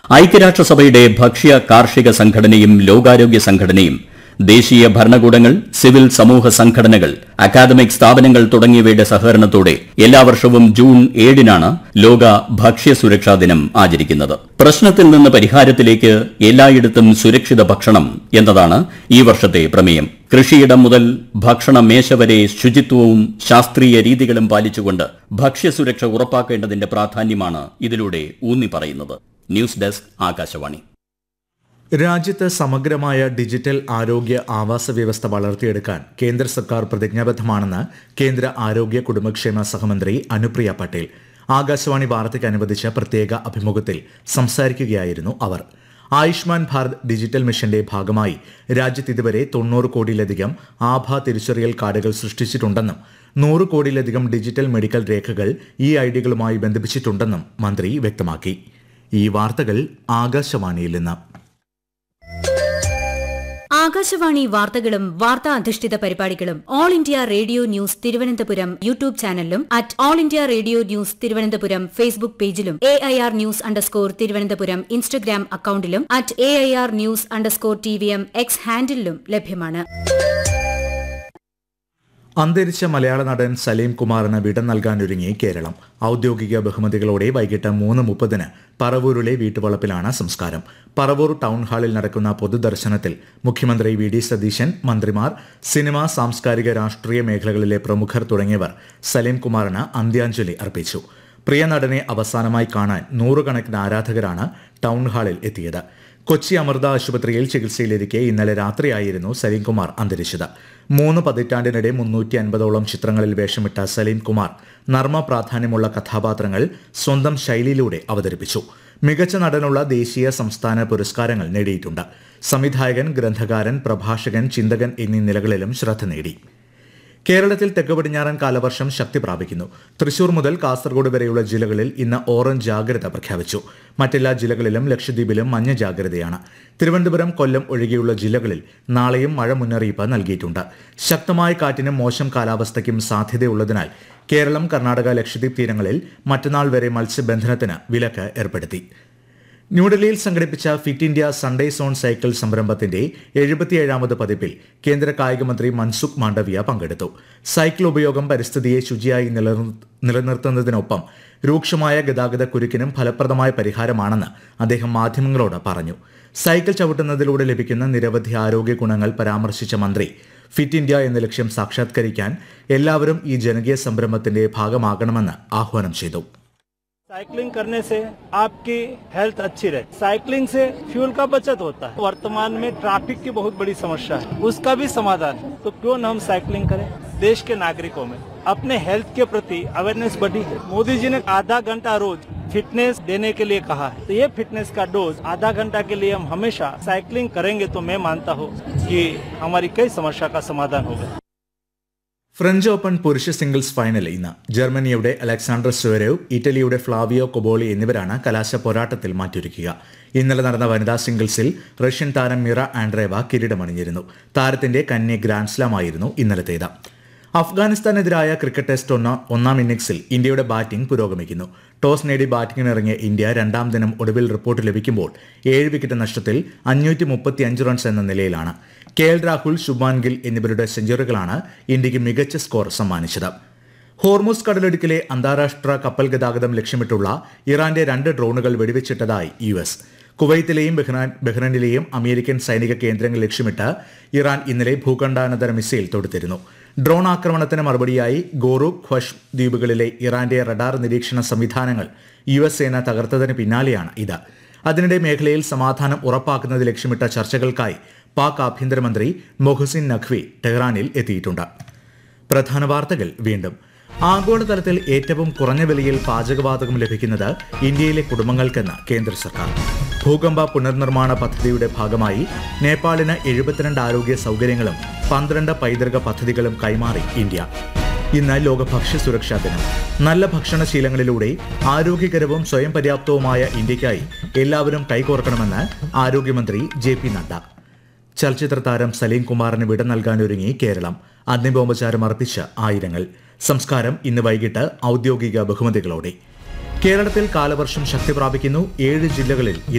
ഐക്യരാഷ്ട്രസഭയുടെ ഭക്ഷ്യ കാർഷിക സംഘടനയും ലോകാരോഗ്യ സംഘടനയും ദേശീയ ഭരണകൂടങ്ങൾ സിവിൽ സമൂഹ സംഘടനകൾ അക്കാദമിക് സ്ഥാപനങ്ങൾ തുടങ്ങിയവയുടെ സഹകരണത്തോടെ എല്ലാ വർഷവും ജൂൺ ഏഴിനാണ് ലോക ഭക്ഷ്യ സുരക്ഷാ ദിനം ആചരിക്കുന്നത് പ്രശ്നത്തിൽ നിന്ന് പരിഹാരത്തിലേക്ക് എല്ലായിടത്തും സുരക്ഷിത ഭക്ഷണം എന്നതാണ് ഈ വർഷത്തെ പ്രമേയം കൃഷിയിടം മുതൽ ഭക്ഷണ മേശ വരെ ശുചിത്വവും ശാസ്ത്രീയ രീതികളും പാലിച്ചുകൊണ്ട് ഭക്ഷ്യസുരക്ഷ ഉറപ്പാക്കേണ്ടതിന്റെ പ്രാധാന്യമാണ് ഇതിലൂടെ ഊന്നി പറയുന്നത് ന്യൂസ് ഡെസ്ക് ആകാശവാണി രാജ്യത്ത് സമഗ്രമായ ഡിജിറ്റൽ ആരോഗ്യ ആവാസ വ്യവസ്ഥ വളർത്തിയെടുക്കാൻ കേന്ദ്ര സർക്കാർ പ്രതിജ്ഞാബദ്ധമാണെന്ന് കേന്ദ്ര ആരോഗ്യ കുടുംബക്ഷേമ സഹമന്ത്രി അനുപ്രിയ പട്ടേൽ ആകാശവാണി വാർത്തയ്ക്ക് അനുവദിച്ച പ്രത്യേക അഭിമുഖത്തിൽ സംസാരിക്കുകയായിരുന്നു അവർ ആയുഷ്മാൻ ഭാരത് ഡിജിറ്റൽ മിഷന്റെ ഭാഗമായി രാജ്യത്ത് ഇതുവരെ തൊണ്ണൂറ് കോടിയിലധികം ആഭ തിരിച്ചറിയൽ കാർഡുകൾ സൃഷ്ടിച്ചിട്ടുണ്ടെന്നും നൂറ് കോടിയിലധികം ഡിജിറ്റൽ മെഡിക്കൽ രേഖകൾ ഈ ഐഡികളുമായി ബന്ധിപ്പിച്ചിട്ടുണ്ടെന്നും മന്ത്രി വ്യക്തമാക്കി ഈ വാർത്തകൾ ആകാശവാണിയിൽ നിന്ന് ആകാശവാണി വാർത്തകളും വാർത്താ അധിഷ്ഠിത പരിപാടികളും All India Radio News Thiruvananthapuram YouTube ചാനലിലും at All India Radio News Thiruvananthapuram Facebook പേജിലും A I R news underscore Thiruvananthapuram Instagram അക്കൌണ്ടിലും at A I R news underscore T V M X ഹാൻഡിലും ലഭ്യമാണ് അന്തരിച്ച മലയാള നടൻ സലീം കുമാറിന് വിട നൽകാനൊരുങ്ങി കേരളം ഔദ്യോഗിക ബഹുമതികളോടെ വൈകിട്ട് മൂന്ന് മുപ്പതിന് പറവൂരിലെ വീട്ടുവളപ്പിലാണ് സംസ്കാരം പറവൂർ ടൗൺ ഹാളിൽ നടക്കുന്ന പൊതുദർശനത്തിൽ മുഖ്യമന്ത്രി വി ഡി സതീശൻ മന്ത്രിമാർ സിനിമ സാംസ്കാരിക രാഷ്ട്രീയ മേഖലകളിലെ പ്രമുഖർ തുടങ്ങിയവർ സലീം കുമാറിന് അന്ത്യാഞ്ജലി അർപ്പിച്ചു പ്രിയ നടനെ അവസാനമായി കാണാൻ നൂറുകണക്കിന് ആരാധകരാണ് ടൗൺ ഹാളിൽ എത്തിയത് കൊച്ചി അമൃത ആശുപത്രിയിൽ ചികിത്സയിലിരിക്കെ ഇന്നലെ രാത്രിയായിരുന്നു സലീംകുമാർ അന്തരിച്ചത് മൂന്ന് പതിറ്റാണ്ടിനിടെ മുന്നൂറ്റി അൻപതോളം ചിത്രങ്ങളിൽ വേഷമിട്ട സലീംകുമാർ നർമ്മ പ്രാധാന്യമുള്ള കഥാപാത്രങ്ങൾ സ്വന്തം ശൈലിയിലൂടെ അവതരിപ്പിച്ചു മികച്ച നടനുള്ള ദേശീയ സംസ്ഥാന പുരസ്കാരങ്ങൾ നേടിയിട്ടുണ്ട് സംവിധായകൻ ഗ്രന്ഥകാരൻ പ്രഭാഷകൻ ചിന്തകൻ എന്നീ നിലകളിലും ശ്രദ്ധ നേടി കേരളത്തിൽ തെക്ക് പടിഞ്ഞാറൻ കാലവർഷം ശക്തി പ്രാപിക്കുന്നു തൃശൂർ മുതൽ കാസർഗോഡ് വരെയുള്ള ജില്ലകളിൽ ഇന്ന് ഓറഞ്ച് ജാഗ്രത പ്രഖ്യാപിച്ചു മറ്റെല്ലാ ജില്ലകളിലും ലക്ഷദ്വീപിലും മഞ്ഞ ജാഗ്രതയാണ് തിരുവനന്തപുരം കൊല്ലം ഒഴികെയുള്ള ജില്ലകളിൽ നാളെയും മഴ മുന്നറിയിപ്പ് നൽകിയിട്ടുണ്ട് ശക്തമായ കാറ്റിനും മോശം കാലാവസ്ഥയ്ക്കും സാധ്യതയുള്ളതിനാൽ കേരളം കർണാടക ലക്ഷദ്വീപ് തീരങ്ങളിൽ മറ്റന്നാൾ വരെ മത്സ്യബന്ധനത്തിന് വിലക്ക് ഏർപ്പെടുത്തി ന്യൂഡൽഹിയിൽ സംഘടിപ്പിച്ച fit India Sunday zone cycle സംരംഭത്തിന്റെ എഴുപത്തിയേഴാമത് പതിപ്പിൽ കേന്ദ്ര കായികമന്ത്രി മൻസുഖ് മാണ്ഡവ്യ പങ്കെടുത്തു സൈക്കിൾ ഉപയോഗം പരിസ്ഥിതിയെ ശുചിയായി നിലനിർ- നിലനിർത്തുന്നതിനൊപ്പം രൂക്ഷമായ ഗതാഗത കുരുക്കിനും ഫലപ്രദമായ പരിഹാരമാണെന്ന് അദ്ദേഹം മാധ്യമങ്ങളോട് പറഞ്ഞു സൈക്കിൾ ചവിട്ടുന്നതിലൂടെ ലഭിക്കുന്ന നിരവധി ആരോഗ്യ ഗുണങ്ങൾ പരാമർശിച്ച മന്ത്രി ഫിറ്റ് ഇന്ത്യ എന്ന ലക്ഷ്യം സാക്ഷാത്കരിക്കാൻ എല്ലാവരും ഈ ജനകീയ സംരംഭത്തിന്റെ ഭാഗമാകണമെന്ന് ആഹ്വാനം ചെയ്തു साइकिलिंग करने से आपकी हेल्थ अच्छी रहे साइकिलिंग से फ्यूल का बचत होता है वर्तमान में ट्रैफिक की बहुत बड़ी समस्या है उसका भी समाधान है तो क्यों न हम साइकिलिंग करें देश के नागरिकों में अपने हेल्थ के प्रति अवेयरनेस बढ़ी है मोदी जी ने आधा घंटा रोज फिटनेस देने के लिए कहा है तो ये फिटनेस का डोज आधा घंटा के लिए हम हमेशा साइकिलिंग करेंगे तो मैं मानता हूँ कि हमारी कई समस्या का समाधान होगा ഫ്രഞ്ച് ഓപ്പൺ പുരുഷ സിംഗിൾസ് ഫൈനൽ ഇന്ന് ജർമ്മനിയുടെ അലക്സാണ്ടർ സ്വരേവ് ഇറ്റലിയുടെ ഫ്ലാവിയോ കൊബോളി എന്നിവരാണ് കലാശ പോരാട്ടത്തിൽ മാറ്റൊരുക്കുക ഇന്നലെ നടന്ന വനിതാ സിംഗിൾസിൽ റഷ്യൻ താരം മിറ ആൻഡ്രേവ കിരീടമണിഞ്ഞിരുന്നു താരത്തിന്റെ കന്നി ഗ്രാൻഡ്സ്ലാം ആയിരുന്നു ഇന്നലത്തേത് അഫ്ഗാനിസ്ഥാനെതിരായ ക്രിക്കറ്റ് ടെസ്റ്റ് ഒന്ന ഒന്നാം ഇന്നിംഗ്സിൽ ഇന്ത്യയുടെ ബാറ്റിംഗ് പുരോഗമിക്കുന്നു ടോസ് നേടി ബാറ്റിംഗിനിറങ്ങിയ ഇന്ത്യ രണ്ടാം ദിനം ഒടുവിൽ റിപ്പോർട്ട് ലഭിക്കുമ്പോൾ ഏഴ് വിക്കറ്റ് നഷ്ടത്തിൽ അഞ്ഞൂറ്റി മുപ്പത്തിയഞ്ച് റൺസ് എന്ന നിലയിലാണ് കെ എൽ രാഹുൽ ശുഭാൻ ഗിൽ എന്നിവരുടെ സെഞ്ചുറികളാണ് ഇന്ത്യക്ക് മികച്ച സ്കോർ സമ്മാനിച്ചത് ഹോർമൂസ് കടലിടുക്കിലെ അന്താരാഷ്ട്ര കപ്പൽ ഗതാഗതം ലക്ഷ്യമിട്ടുള്ള ഇറാന്റെ രണ്ട് ഡ്രോണുകൾ വെടിവെച്ചിട്ടതായി യു എസ് കുവൈത്തിലെയും ബഹ്റാൻ ബഹ്റൈനിലെയും അമേരിക്കൻ സൈനിക കേന്ദ്രങ്ങൾ ലക്ഷ്യമിട്ട് ഇറാൻ ഇന്നലെ ഭൂഖണ്ഡാനന്തര മിസൈൽ തൊടുത്തിരുന്നു ഡ്രോൺ ആക്രമണത്തിന് മറുപടിയായി ഗോറു ഖ്വഷ് ദ്വീപുകളിലെ ഇറാന്റെ റഡാർ നിരീക്ഷണ സംവിധാനങ്ങൾ യു എസ് സേന തകർത്തതിന് പിന്നാലെയാണ് ഇത് അതിനിടെ മേഖലയിൽ സമാധാനം ഉറപ്പാക്കുന്നത് ലക്ഷ്യമിട്ട ചർച്ചകൾക്കായി പാക് ആഭ്യന്തരമന്ത്രി മൊഹസിൻ നഖ്വി ടെഹ്റാനിൽ എത്തിയിട്ടുണ്ട് പ്രധാന വാർത്തകൾ വീണ്ടും ആഗോളതലത്തിൽ ഏറ്റവും കുറഞ്ഞ വിലയിൽ പാചകവാതകം ലഭിക്കുന്നത് ഇന്ത്യയിലെ കുടുംബങ്ങൾക്കെന്ന് കേന്ദ്ര സർക്കാർ ഭൂകമ്പ പുനർനിർമ്മാണ പദ്ധതിയുടെ ഭാഗമായി നേപ്പാളിന് എഴുപത്തിരണ്ട് ആരോഗ്യ സൗകര്യങ്ങളും പന്ത്രണ്ട് പൈതൃക പദ്ധതികളും കൈമാറി ഇന്ത്യ ഇന്ന് ലോക ഭക്ഷ്യ സുരക്ഷാ ദിനം നല്ല ഭക്ഷണശീലങ്ങളിലൂടെ ആരോഗ്യകരവും സ്വയം പര്യാപ്തവുമായ ഇന്ത്യയ്ക്കായി എല്ലാവരും കൈകോർക്കണമെന്ന് ആരോഗ്യമന്ത്രി ജെ പി നദ്ദ ചലച്ചിത്ര താരം സലീം കുമാറിന് വിട നൽകാനൊരുങ്ങി കേരളം അന്തിമോപചാരം അർപ്പിച്ച ആയിരങ്ങൾ സംസ്കാരം ഇന്ന് വൈകിട്ട് ഔദ്യോഗിക ബഹുമതികളോടെ കേരളത്തിൽ കാലവർഷം ശക്തി പ്രാപിക്കുന്നു ഏഴ് ജില്ലകളിൽ